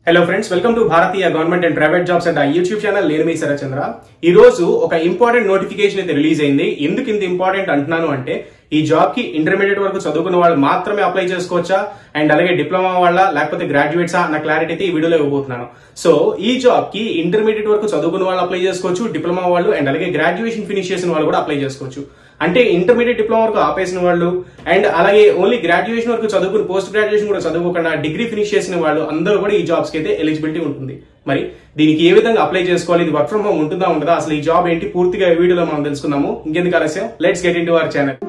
hello friends welcome to భారతీయ government and private jobs and YouTube channel నేను మీ శరచంద్ర ఈ రోజు ఒక ఇంపార్టెంట్ నోటిఫికేషన్ అయితే రిలీజ్ అయింది ఎందుకు ఇంత ఇంపార్టెంట్ అంటున్నాను అంటే ఈ జాబ్ కి ఇంటర్మీడియట్ వరకు చదువుకున్న వాళ్ళు మాత్రమే అప్లై చేసుకోవచ్చా అండ్ అలాగే డిప్లొమా వాళ్ళ లేకపోతే గ్రాడ్యుయేట్సా అన్న క్లారిటీ అయితే ఈ వీడియోలో ఇవ్వబోతున్నాను సో ఈ జాబ్ కి ఇంటర్మీడియట్ వరకు చదువుకున్న వాళ్ళు అప్లై చేసుకోవచ్చు డిప్లొమా వాళ్ళు అండ్ అలాగే గ్రాడ్యుయేషన్ ఫినిష్ చేసిన వాళ్ళు కూడా అప్లై చేసుకోవచ్చు అంటే ఇంటర్మీడియట్ డిప్లొమా వరకు ఆపేసిన వాళ్ళు అండ్ అలాగే ఓన్లీ గ్రాడ్యుయేషన్ వరకు చదువుకుని పోస్ట్ గ్రాడ్యుయేషన్ కూడా చదువుకోకుండా డిగ్రీ ఫినిష్ చేసిన వాళ్ళు అందరూ కూడా ఈ జాబ్స్ కి అయితే ఎలిజిబిలిటీ ఉంటుంది మరి దీనికి ఏ విధంగా అప్లై చేసుకోవాలి ఇది వర్క్ ఫ్రమ్ హోమ్ ఉంటుందా ఉండదా అసలు ఈ జాబ్ ఏంటి పూర్తిగా ఈ వీడియోలో మనం తెలుసుకుందాము ఇంకెందుకు ఆలస్యం let's get into our channel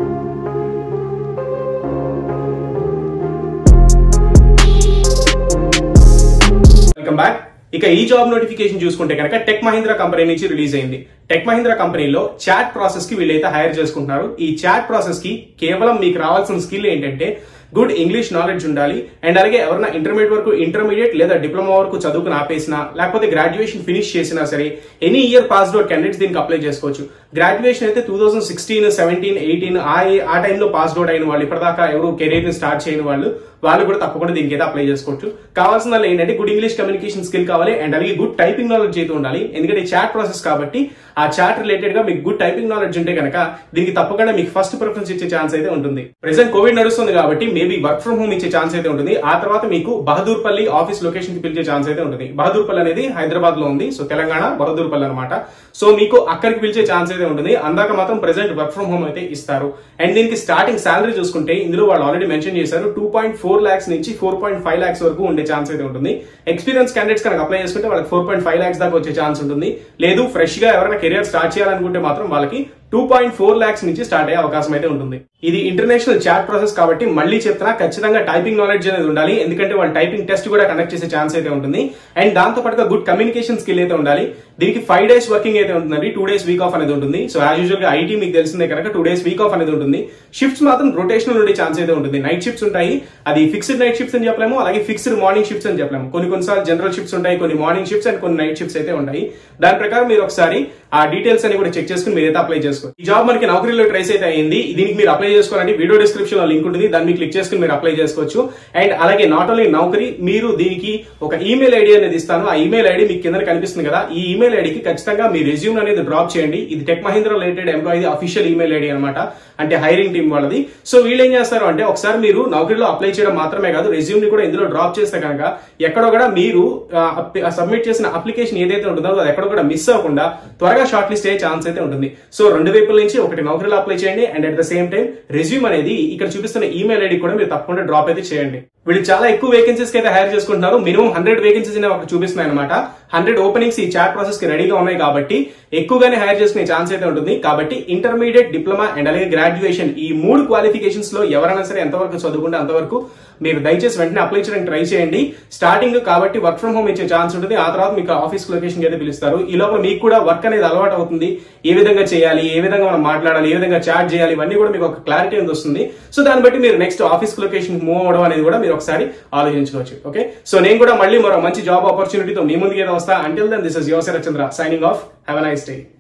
welcome back ఇక ఈ జాబ్ నోటిఫికేషన్ చూసుకుంటే కనుక టెక్ మహీంద్రా కంపెనీ నుంచి రిలీజ్ అయింది టెక్ మహీంద్రా కంపెనీలో చాట్ ప్రాసెస్ కి వీళ్ళైతే హైర్ చేసుకుంటున్నారు ఈ చాట్ ప్రాసెస్ కి కేవలం మీకు రావాల్సిన స్కిల్ ఏంటంటే గుడ్ ఇంగ్లీష్ నాలెడ్జ్ ఉండాలి అండ్ అలాగే ఎవరైనా ఇంటర్మీడియట్ వరకు ఇంటర్మీడియట్ లేదా డిప్లొమా వరకు చదువుకుని ఆపేసినా లేకపోతే గ్రాడ్యుయేషన్ ఫినిష్ చేసినా సరే any year passed out candidates దీనికి అప్లై చేసుకోవచ్చు గ్రాడ్యుయేషన్ అయితే two thousand sixteen seventeen eighteen ఆ ఆ టైంలో పాస్డ్ అవుట్ అయిన వాళ్ళు ఇప్పటిదాకా ఎవరు కెరీర్ ని స్టార్ట్ చేయని వాళ్ళు వాళ్ళు కూడా తప్పకుండా దీనికి అయితే అప్లై చేసుకోవచ్చు కావాల్సిన వాళ్ళు ఏంటంటే గుడ్ ఇంగ్లీష్ కమ్యూనికేషన్ స్కిల్ కావాలి అండ్ అలాగే గుడ్ టైపింగ్ నాలెడ్జ్ అయితే ఉండాలి ఎందుకంటే చాట్ ప్రాసెస్ కాబట్టి ఆ చాట్ రిలేటెడ్ గా మీకు గుడ్ టైపింగ్ నాలెడ్జ్ ఉంటే కనుక దీనికి తప్పకుండా మీకు ఫస్ట్ ప్రిఫరెన్స్ ఇచ్చే ఛాన్స్ అయితే ఉంటుంది ప్రెసెంట్ కోవిడ్ నడుస్తుంది కాబట్టి మేబీ వర్క్ ఫ్రమ్ హోమ్ ఇచ్చే ఛాన్స్ అయితే ఉంటుంది ఆ తర్వాత మీకు బహదూర్పల్లి ఆఫీస్ లొకేషన్ కి పిలిచే ఛాన్స్ అయితే ఉంటుంది బహదూర్పల్లి అనేది హైదరాబాద్ లో ఉంది సో తెలంగాణ బహదూర్పల్లి అనమాట సో మీకు అక్కడికి పిలిచే ఛాన్స్ అయితే ఉంటుంది అందాక మాత్రం ప్రెసెంట్ వర్క్ ఫ్రమ్ హోమ్ అయితే ఇస్తారు అండ్ దీనికి స్టార్టింగ్ సాలరీ చూసుకుంటే ఇందులో వాళ్ళు ఆల్రెడీ మెన్షన్ చేశారు టూ పాయింట్ ఫోర్ లాక్స్ నుంచి ఫోర్ పాయింట్ ఫైవ్ లాక్స్ వరకు ఉండే ఛాన్స్ అయితే ఉంటుంది ఎక్స్పీరియన్స్ క్యాండిడేట్స్ కనుక అప్లై చేసుకుంటే వాళ్ళకి ఫోర్ పాయింట్ ఫైవ్ లాక్స్ దాకా వచ్చే ఛాన్స్ ఉంటుంది లేదు ఫ్రెష్ గా ఎవరైనా కెరియర్ స్టార్ట్ చేయాలనుకుంటే మాత్రం వాళ్ళకి టూ పాయింట్ ఫోర్ లాక్స్ నుంచి స్టార్ట్ అయ్యే అవకాశం అయితే ఉంటుంది ఇది ఇంటర్నేషనల్ చాట్ ప్రాసెస్ కాబట్టి మళ్ళీ చెప్తున్నా ఖచ్చితంగా టైపింగ్ నాలెడ్జ్ అనేది ఉండాలి ఎందుకంటే వాళ్ళు టైపింగ్ టెస్ట్ కూడా కండక్ట్ చేసే ఛాన్స్ అయితే ఉంటుంది అండ్ దాంతో పాటుగా గుడ్ కమ్యూనికేషన్ స్కిల్ అయితే ఉండాలి దీనికి ఫైవ్ డేస్ వర్కింగ్ అయితే ఉంటుందండి టూ డేస్ వీక్ ఆఫ్ అనేది ఉంటుంది సో యాజ్ యూజువల్ గా ఐటీ మీకు తెలిసిందే కనుక టూ డేస్ వీక్ ఆఫ్ అనేది ఉంటుంది షిఫ్ట్స్ మాత్రం రొటేషనల్ ఉండే ఛాన్స్ అయితే ఉంటుంది నైట్ షిఫ్ట్స్ ఉంటాయి అది ఫిక్స్డ్ నైట్ షిఫ్ట్స్ అని చెప్పలేము అలాగే ఫిక్స్డ్ మార్నింగ్ షిఫ్ట్స్ అని చెప్పలేము కొన్ని కొన్నిసార్లు జనరల్ షిఫ్ట్స్ ఉంటాయి కొన్ని మార్నింగ్ షిఫ్ట్స్ అండ్ కొన్ని నైట్ షిఫ్ట్స్ అయితే ఉంటాయి దాని ప్రకారం మీరు ఒకసారి ఆ డీటెయిల్స్ అని కూడా చెక్ చేసుకుని మీరైతే అప్లై చేసుకోండి ఈ జాబ్ మనకి నౌకరీలో ట్రైస్ అయితే అయింది దీనికి మీరు అప్లై చేసుకోవాలంటే వీడియో డిస్క్రిప్షన్ లో లింక్ ఉంటుంది దాన్ని క్లిక్ చేసుకుని మీరు అప్లై చేసుకోవచ్చు అండ్ అలాగే నాట్ ఓన్లీ నౌకరీ మీరు దీనికి ఒక ఈమెయిల్ ఐడి అనేది ఇస్తాను ఆ ఈమెయిల్ ఐడి మీకు కింద కనిపిస్తుంది కదా ఈ ఈమెయిల్ ఐడికి ఖచ్చితంగా మీ రెజ్యూమ్ అనేది డ్రాప్ చేయండి ఇది tech Mahindra related employee official email ID అనమాట అంటే హైరింగ్ టీం వాళ్ళది సో వీళ్ళు ఏం చేస్తారు అంటే ఒకసారి మీరు నౌకరీలో అప్లై చేయడం మాత్రమే కాదు రెజ్యూమ్ ని కూడా ఇందులో డ్రాప్ చేస్తే కనుక ఎక్కడో కూడా మీరు సబ్మిట్ చేసిన అప్లికేషన్ ఏదైతే ఉంటుందో అది ఎక్కడో కూడా మిస్ అవ్వకుండా త్వరగా షార్ట్ లిస్ట్ అయ్యే ఛాన్స్ అయితే ఉంటుంది సో రెండు వైపుల నుంచి ఒకటి నౌకరీలో అప్లై చేయండి and at the same time resume అనేది ఇక్కడ చూపిస్తున్న ఈమెయిల్ ఐడి కూడా మీరు తప్పకుండా డ్రాప్ అయితే చేయండి వీళ్ళు చాలా ఎక్కువ వేకెన్సీస్ అయితే హైర్ చేసుకుంటున్నారు మినిమం హండ్రెడ్ వేకెన్సీస్ అక్కడ చూపిస్తున్నాయి అనమాట హండ్రెడ్ ఓపెనింగ్స్ ఈ చాట్ ప్రాసెస్ కి రెడీగా ఉన్నాయి కాబట్టి ఎక్కువగానే హైర్ చేసుకునే ఛాన్స్ అయితే ఉంటుంది కాబట్టి ఇంటర్మీడియట్ డిప్లొమా అండ్ అలాగే గ్రాడ్యుయేషన్ ఈ మూడు క్వాలిఫికేషన్స్ లో ఎవరైనా సరే ఎంతవరకు చదువుకుంటే అంతవరకు మీరు దయచేసి వెంటనే అప్లై చేయడానికి ట్రై చేయండి స్టార్టింగ్ కాబట్టి వర్క్ ఫ్రమ్ హోమ్ ఇచ్చే ఛాన్స్ ఉంటుంది ఆ తర్వాత మీకు ఆఫీస్ లొకేషన్ అయితే పిలుస్తారు ఈ లోపల మీకు కూడా వర్క్ అనేది అలవాటు అవుతుంది ఏ విధంగా చేయాలి ఏ విధంగా మనం మాట్లాడాలి ఏ విధంగా చాట్ చేయాలి ఇవన్నీ కూడా మీకు ఒక క్లారిటీ అనేది వస్తుంది సో దాన్ని బట్టి మీరు నెక్స్ట్ ఆఫీస్ లొకేషన్ మూవ్ అవడం అనేది కూడా మీరు ఒకసారి ఆలోచించుకోవచ్చు ఓకే సో నేను కూడా మళ్ళీ మరో మంచి జాబ్ ఆపర్చునిటీతో మీ ముందుకు ఏదో వస్తా అంటిల్ దెన్ దిస్ ఇస్ యువసర Chandra signing off have nice day